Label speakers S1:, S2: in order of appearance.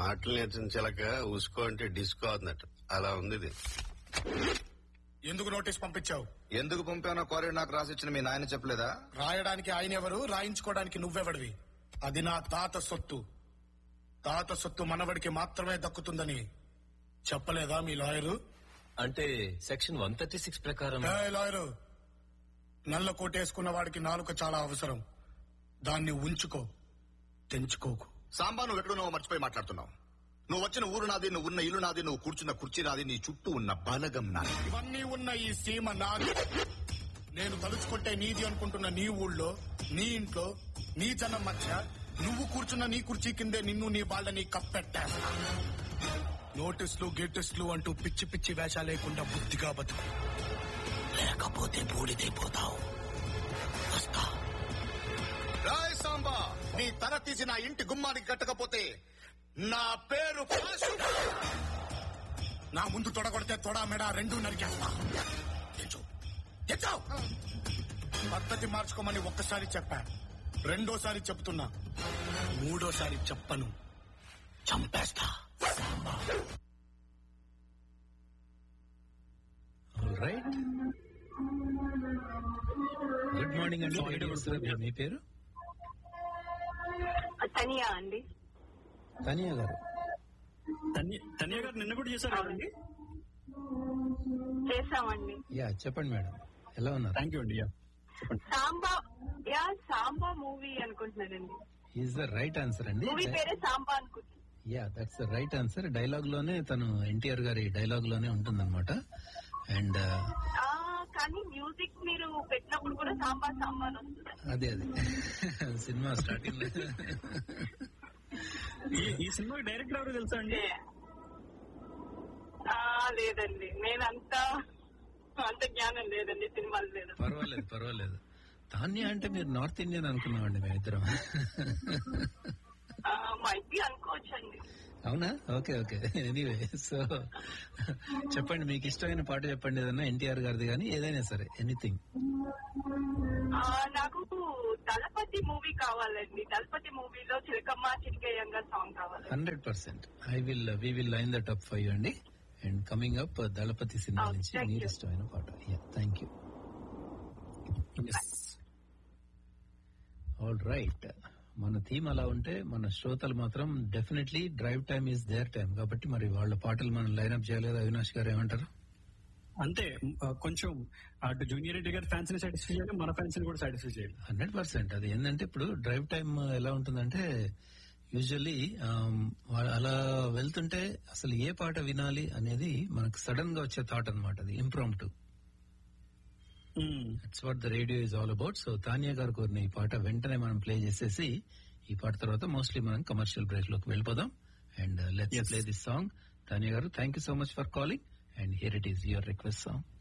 S1: మాటలు నేర్చిన చిలక ఉసుకో అంటే డిస్కో అన్నట్టు అలా ఉంది ఇది
S2: ఎందుకు నోటీస్ పంపించావు
S3: ఎందుకు పంపానో కోరి నాకు రాసిచ్చిన మీ నాయన చెప్పలేదా
S2: రాయడానికి ఆయన ఎవరు రాయించుకోవడానికి నువ్వెవడివి అది నా తాత సొత్తు తాత సొత్తు మనవడికి మాత్రమే దక్కుతుందని చెప్పలేదా మీ లాయరు
S4: అంటే సెక్షన్ వన్ థర్టీ సిక్స్ ప్రకారం
S2: ఏ లాయరు నల్ల కోటేసుకున్న వాడికి నాలుక చాలా అవసరం దాన్ని ఉంచుకో తెంచుకోకు
S3: సాంబా నువ్వు ఎక్కడున్నావో మర్చిపోయి మాట్లాడుతున్నావు నువ్వు వచ్చిన ఊరు నాది నువ్వు ఉన్న ఇల్లు నాది నువ్వు కూర్చున్న కుర్చీ నాది నీ చుట్టూ ఉన్న బలగం నాది
S2: ఇవన్నీ ఉన్న ఈ సీమ నాది నేను తలుచుకుంటే నీది అనుకుంటున్న నీ ఊళ్ళో నీ ఇంట్లో నీ జనం మధ్య నువ్వు కూర్చున్న నీ కుర్చీ కిందే నిన్ను నీ వాళ్ళని కప్పెట్టేస్తా నోటీసులు గేటిస్లు అంటూ పిచ్చి పిచ్చి వేషాలు లేకుండా బుద్ధిగా బతుకు లేకపోతే బూడిదైపోతావు వస్తా
S3: రాయ్ సాంబా నీ తల తీసి నా ఇంటి గుమ్మానికి కట్టకపోతే నా పేరు పాశు.
S2: నా ముందు తొడగొడితే తొడ మెడ రెండు నరికేస్తా తెచ్చు. తెచ్చు. పద్ధతి మార్చుకోమని ఒక్కసారి చెప్పా రెండోసారి చెప్తున్నా మూడోసారి చెప్పను చంపేస్తా
S5: రైట్ గుడ్ మార్నింగ్ అండి
S6: Sorry to
S5: రేడియో సార్, మీ పేరు
S7: తనియా అండి
S5: తనియా గారు
S6: తన్య- తన్య గారు నిన్న కూడా చేశారు కదండి
S7: చేసామండి
S5: యా చెప్పండి మేడం ఎలా ఉన్నారు
S6: థ్యాంక్ యూ అండి యా చెప్పండి
S7: సాంబా యా సాంబా మూవీ అనుకుంటున్నానండి
S5: ఈజ్ ద రైట్ ఆన్సర్ అండి
S7: మూవీ పేరే సాంబా అనుకుంటున్నాను
S5: yeah that's the right answer dialogue లోనే తను ఎన్టీఆర్ గారి డైలాగ్ లోనే ఉంటుందన్నమాట అండ్
S7: ఆ, కానీ మ్యూజిక్ మీరు పెట్టినప్పుడు కూడా సాంబా సాంబా అని వస్తుంది
S5: అదే అదే సినిమా స్టార్టింగ్
S6: ఈ ఈ సినిమా డైరెక్టర్ ఎవరు తెలుసా అండి
S7: ఆ, లేదండి నేను అంత అంత జ్ఞానం లేదండి సినిమాలు లేదు
S5: పర్వాలేదు పర్వాలేదు తాన్య అంటే మీరు నార్త్ ఇండియన్ అనుకున్నామండి మేమిద్దరం
S7: మైబీ అనుకోవచ్చండి
S5: అవునా ఓకే ఓకే ఎనీవే సో చెప్పండి మీకు ఇష్టమైన పాట చెప్పండి ఏదైనా ఎన్టీఆర్ గారిది కానీ ఏదైనా సరే ఎనీథింగ్
S7: ఆ, నాకు దళపతి మూవీ కావాలండి దళపతి మూవీలో చిలకమ్మ చిలకయ్యంగా సాంగ్ కావాలి
S5: hundred percent I will we will line that up five అండి and coming up Dalapathi cinema
S7: Oh,
S5: నుంచి
S7: thank
S5: మీరు
S7: you.
S5: ఇష్టమైన పాట థ్యాంక్ యూ ఆల్ రైట్ మన థీమ్ అలా ఉంటే మన శ్రోతలు మాత్రం definitely drive time is there time కాబట్టి మరి వాళ్ళ పాటలు మనం లైన్అప్ చేయలేదు అవినాష్ గారు ఏమంటారు
S6: అంతే ఆ, కొంచెం అటు జూనియర్ రెడ్డి గారి ఫ్యాన్స్ ని సాటిస్ఫై చేయాలి మన ఫ్యాన్స్ ని కూడా సాటిస్ఫై చేయాలి
S5: హండ్రెడ్ పర్సెంట్ అది ఏంటంటే ఇప్పుడు డ్రైవ్ టైమ్ ఎలా ఉంటుందంటే యూజువల్లీ అలా వెళ్తుంటే అసలు ఏ పాట వినాలి అనేది మనకు సడన్ గా వచ్చే థాట్ అనమాట అది impromptu
S6: hmm.
S5: It's what the radio is all about so Tania గారు కోరిన ఈ పాట వెంటనే మనం ప్లే చేసేసి ఈ పాట తర్వాత మోస్ట్లీ మనం కమర్షియల్ బ్రేక్ లోకి వెళ్ళిపోదాం and let's
S6: Yes.
S5: Play this song Tania గారు thank you so much for calling and here it is your request song